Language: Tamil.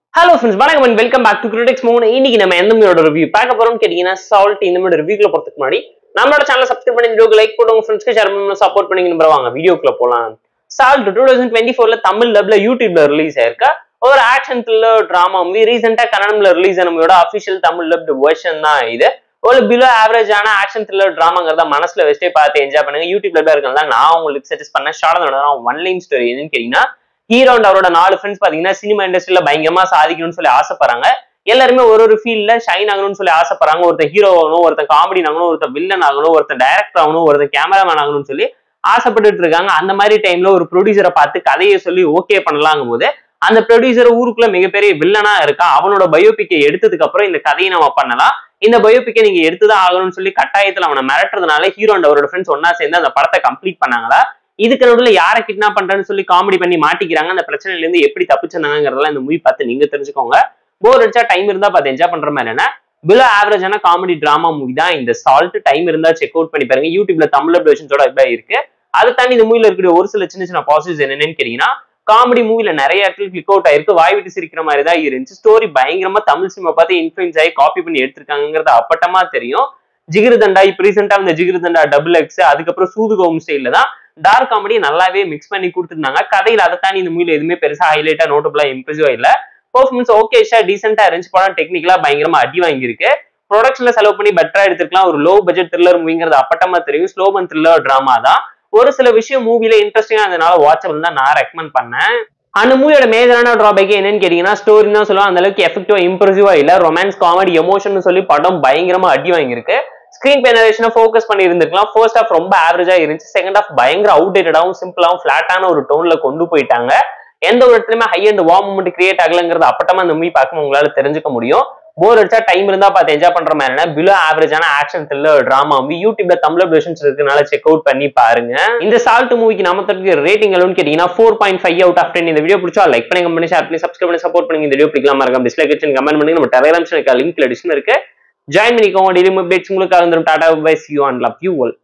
ஹலோ ஃப்ரெண்ட்ஸ் வணக்கம் and welcome back to critics மூணு இன்னைக்கு நம்ம எந்த மூவியோட ரிவ்யூ பார்க்க போறோம்னு கேட்டீங்கன்னா சால்ட் இந்த மாதிரி ரிவ்யூக்குள்ள போறதுக்கு முன்னாடி நம்மளோட சேனல் சப்ஸ்கிரைப் பண்ணி வீடியோக்கு லைக் போடுங்க ஃப்ரெண்ட்ஸ்க்கு ஷேர் பண்ணி சப்போர்ட் பண்ணி நம்பர் வாங்க வீடியோக்குள்ள போலாம் சால்ட் டூ தௌசண்ட் டுவெண்ட்டி ஃபோர்ல தமிழ் டப்ல யூடியூப்ல ரிலீஸ் ஆயிருக்கா ஒரு ஆக்ஷன் த்ரில்லர் டிராமா மூவி ரீசெண்டா கன்னடம்ல ரிலீஸ் ஆன மூவியோட அஃபிஷியல் தமிழ் டப்டு வெர்ஷன் தான் இது ஒரு பிலோ ஆவரேஜான ஆக்ஷன் த்ரில்லர் டிராமாங்கிறத மனசுல வச்சுட்டே பார்த்து என்ஜாய் பண்ணுங்க யூடியூப்ல தான் இருக்கிறதா நான் உங்களுக்கு சஜஸ்ட் பண்ண ஷார்ட் ஒன் லைன் ஸ்டோரி என்னன்னு கேட்டீங்கன்னா ஹீரோ அண்ட் அவரோட நாலு ஃப்ரெண்ட்ஸ் பாத்தீங்கன்னா சினிமா இண்டஸ்ட்ரியில பயங்கரமா சாதிக்கணும்னு சொல்லி ஆசைப்படுறாங்க எல்லாருமே ஒரு ஒரு ஃபீல்ட்ல ஷைன் ஆகணும்னு சொல்லி ஆசைப்படுறாங்க ஒருத்தன் ஹீரோ ஆகணும் ஒருத்தன் காமெடி ஆகணும் ஒருத்தன் வில்லன் ஆகணும் ஒருத்தன் டைரக்டர் ஆகணும் ஒருத்தன் கேமராமேன் ஆகணும்னு சொல்லி ஆசைப்பட்டுட்டு இருக்காங்க அந்த மாதிரி டைம்ல ஒரு ப்ரொடியூசரை பார்த்து கதையை சொல்லி ஓகே பண்ணலாங்கும் போது அந்த ப்ரொடியூசர் ஊருக்குள்ள மிகப்பெரிய வில்லனா இருக்கா அவனோட பயோபிக்கை எடுத்ததுக்கு அப்புறம் இந்த கதையை நம்ம பண்ணலாம் இந்த பயோபிக்கை நீங்க எடுத்துதான் ஆகணும்னு சொல்லி கட்டாயத்துல அவனை மிரட்டுறதுனால ஹீரோ அண்ட் அவரோட ஃப்ரெண்ட்ஸ் ஒன்னா சேர்ந்து அந்த படத்தை கம்ப்ளீட் பண்ணாங்களா இதுக்கு நடுவில் யாரை கிட்னாப் பண்றேன்னு சொல்லி காமெடி பண்ணி மாட்டிக்கிறாங்க அந்த பிரச்சனையில இருந்து எப்படி தப்பிச்சிருந்தாங்கிறதெல்லாம் இந்த மூவி பார்த்து நீங்க தெரிஞ்சுக்கோங்க போர் அடிச்சா டைம் இருந்தா பார்த்து என்ஜாய் பண்ற மாதிரி என்ன பிலோ ஆவரேஜான காமெடி டிராமா மூவி தான் இந்த சால்ட் டைம் இருந்தா செக் அவுட் பண்ணி பாருங்க யூடியூப்ல தமிழ் வெர்ஷன்ஸோட இப்படி இருக்கு அதை தாண்டி இந்த மூவில இருக்கிற ஒரு சில சின்ன சின்ன பாசிட்டிவ்ஸ் என்னன்னு கேட்டீங்கன்னா காமெடி மூவில நிறைய இடத்துல கிளிக் அவுட் ஆயிருக்கு வாய் விட்டு சிரிக்கிற மாதிரி தான் இருந்துச்சு ஸ்டோரி பயங்கரமா தமிழ் சினிமா பார்த்து இன்ஃபுளுன்ஸ் ஆகி காப்பி பண்ணி எடுத்திருக்காங்கிறது அப்பட்டமா தெரியும் ஜிகிரு தண்டா இப்போ ரீசெண்டா இந்த ஜிகிரு தண்டா டபுள் எக்ஸ் அதுக்கப்புறம் சூது ஹோம் ஸ்டைல தான் டார்க் காமெடி நல்லாவே மிக்ஸ் பண்ணி கொடுத்துருந்தாங்க கதையில அதை தாண்டி இந்த மூவில எதுவுமே பெருசா ஹைலைட்டா நோட்டபிளா இம்ப்ரெசிவா இல்ல பெர்ஃபார்மன்ஸ் ஓகேஷா டீசெண்டா இருந்துச்சு படம் டெக்னிக்கலா பயங்கரமா அடி வாங்கியிருக்கு ப்ரொடக்ஷன்ல செலவு பண்ணி பெட்டரா எடுத்துக்கலாம் ஒரு லோ பட்ஜெட் த்ரில்லர் மூவிங்கிறது அப்பட்டமா தெரியும் ஸ்லோ பன் த்ரில்லர் டிராமா தான் ஒரு சில விஷயம் மூவில இன்ட்ரெஸ்டிங்கா இருந்தனால வாட்சபிள் தான் நான் ரெக்கமெண்ட் பண்ணேன் அந்த மூவியோட மேஜரான டிராபேக் என்னன்னு கேட்டீங்கன்னா ஸ்டோரி தான் சொல்லுவோம் அந்த அளவுக்கு எஃபெக்டிவா இம்ப்ரெசிவா இல்ல ரொமான்ஸ் காமெடி எமோஷன் சொல்லி படம் பயங்கரமா அடி வாங்கியிருக்கு ஸ்கிரீன் பெனரேஷனை ஃபோக்கஸ் பண்ணி இருந்திருக்கலாம் ஃபர்ஸ்ட் ஆஃப் ரொம்ப ஆவரேஜா இருந்துச்சு செகண்ட் ஆஃப் பயங்கர அவுடேட்டடாகவும் சிம்பிளாகவும் ஃபிளாட்டான ஒரு டோன்ல கொண்டு போயிட்டாங்க எந்த ஒரு இடத்துலயுமே high and warm moment create ஆகலங்கிறது அப்பட்டமா அந்த மூவி பார்க்கும் உங்களால தெரிஞ்சுக்க முடியும் போர் அடிச்சா டைம் இருந்தா பார்த்து என்ஜாய் பண்ற மாதிரி என்ன பிலோ ஆவரேஜான ஆக்ஷன் த்ரில்லர் டிராமா மூவி யூடியூப்ல தமிழ் வெர்ஷன்ஸ் இருக்கனால செக் அவுட் பண்ணி பாருங்க இந்த சால்ட் மூவிக்கு நம்ம தரக்கு ரேட்டிங் எவ்வளவுன்னு கேட்டீங்கன்னா four point five out of ten இந்த வீடியோ பிடிச்சா லைக் பண்ணி பண்ணி ஷேர் பண்ணி சப்ஸ்கிரைப் பண்ணி சப்போர்ட் பண்ணி இந்த வீடியோ பிடிக்கலாம் மறக்காம டிஸ்லைக் வச்சு கமெண்ட் பண்ணி நம்ம டெலிகிராம் சேனல் லிங்க் டிஸ்கிரிப்ஷன் இருக்கு ஜாயின் பண்ணிக்கோங்க டெய்லி அப்டேட்ஸ் உங்களுக்கு வந்துடும் டாடா bye see you and love you all